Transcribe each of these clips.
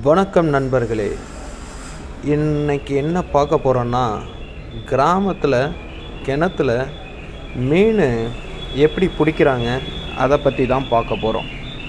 வணக்கம் நண்பர்களே இன்னைக்கு என்ன பார்க்க போகிறோன்னா கிராமத்தில் கிணத்துல மீன் எப்படி பிடிக்கிறாங்க அதை பற்றி தான் பார்க்க போகிறோம்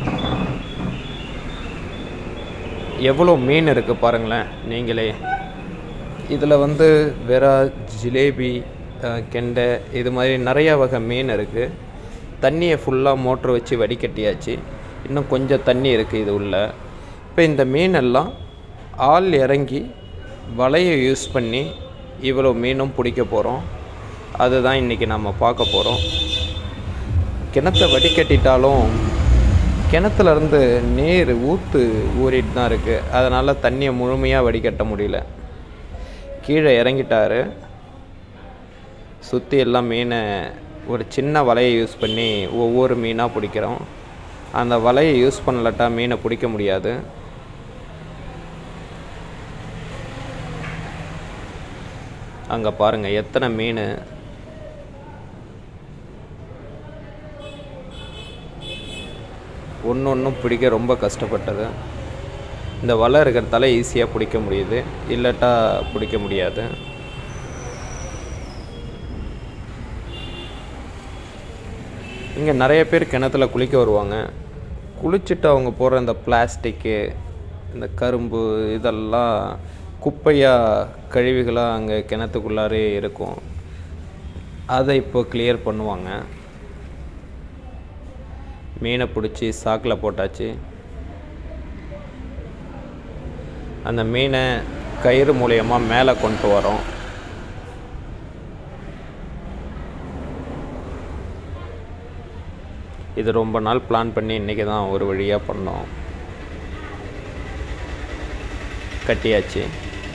எவ்வளோ மீன் இருக்குது பாருங்களேன் நீங்களே இதில் வந்து வெறா ஜிலேபி அஹ், கெண்டை இது மாதிரி நிறையா வகை மீன் இருக்குது தண்ணியை ஃபுல்லாக மோட்ரு வச்சு வடிகட்டியாச்சு இன்னும் கொஞ்சம் தண்ணி இருக்குது இது உள்ள இப்போ இந்த மீனெல்லாம் ஆள் இறங்கி வலையை யூஸ் பண்ணி இவ்வளோ மீனும் பிடிக்க போகிறோம் அதுதான் இன்றைக்கி நம்ம பார்க்க போகிறோம் கிணத்தை வடிகட்டிட்டாலும் கிணத்துல இருந்து நீர் ஊற்று ஊறிட்டு தான் இருக்குது அதனால் தண்ணியை முழுமையாக வடிகட்ட முடியல கீழே இறங்கிட்டாரு சுற்றி எல்லாம் மீனை ஒரு சின்ன வலையை யூஸ் பண்ணி ஒவ்வொரு மீனாக பிடிக்கிறோம் அந்த வலையை யூஸ் பண்ணலட்டா மீனை பிடிக்க முடியாது அங்கே பாருங்கள் எத்தனை மீன் ஒன்று ஒன்றும் பிடிக்க ரொம்ப கஷ்டப்பட்டது இந்த வலை இருக்கிறதால ஈஸியாக பிடிக்க முடியுது இல்லாட்டா பிடிக்க முடியாது இங்கே நிறைய பேர் கிணத்துல குளிக்க வருவாங்க குளிச்சுட்டு அவங்க போடுற இந்த பிளாஸ்டிக்கு இந்த கரும்பு இதெல்லாம் குப்பையாக கழிவுகளாக அங்கே கிணத்துக்குள்ளாரே இருக்கும் அதை இப்போ கிளியர் பண்ணுவாங்க மீனை பிடிச்சி சாக்கில் போட்டாச்சு அந்த மீனை கயிறு மூலயமா மேலே கொண்டு வரோம் இது ரொம்ப நாள் பிளான் பண்ணி இன்றைக்கி தான் ஒரு வழியாக பண்ணோம் கட்டியாச்சு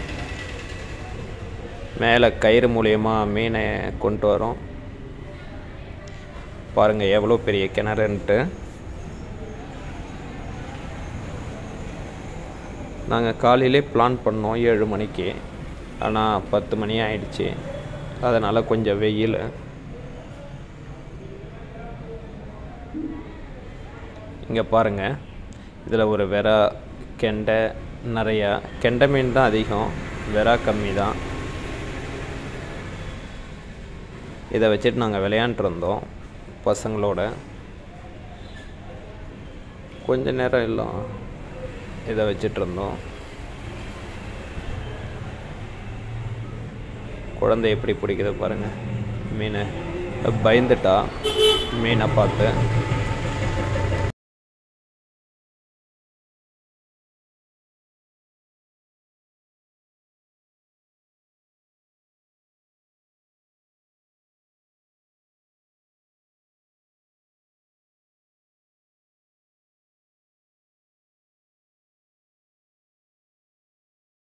மேலே கயிறு மூலயமா மீனை கொண்டு வரோம் பாருங்கள் எவ்வளோ பெரிய கிணறுன்ட்டு நாங்கள் காலையிலே பிளான் பண்ணோம் ஏழு மணிக்கு ஆனால் பத்து மணி ஆயிடுச்சு அதனால் கொஞ்சம் வெயில் இங்கே பாருங்கள் இதில் ஒரு வெறா கெண்டை நிறையா கெண்டை மீன் தான் அதிகம் வெறா கம்மி தான் இதை வச்சுட்டு நாங்கள் விளையாண்டுருந்தோம் பசங்களோட கொஞ்ச நேரம் எல்லாம் இதை வச்சுட்டு இருந்தோம் குழந்தை எப்படி பிடிக்குது பாருங்கள் மீனை பயந்துட்டா மீனை பார்த்து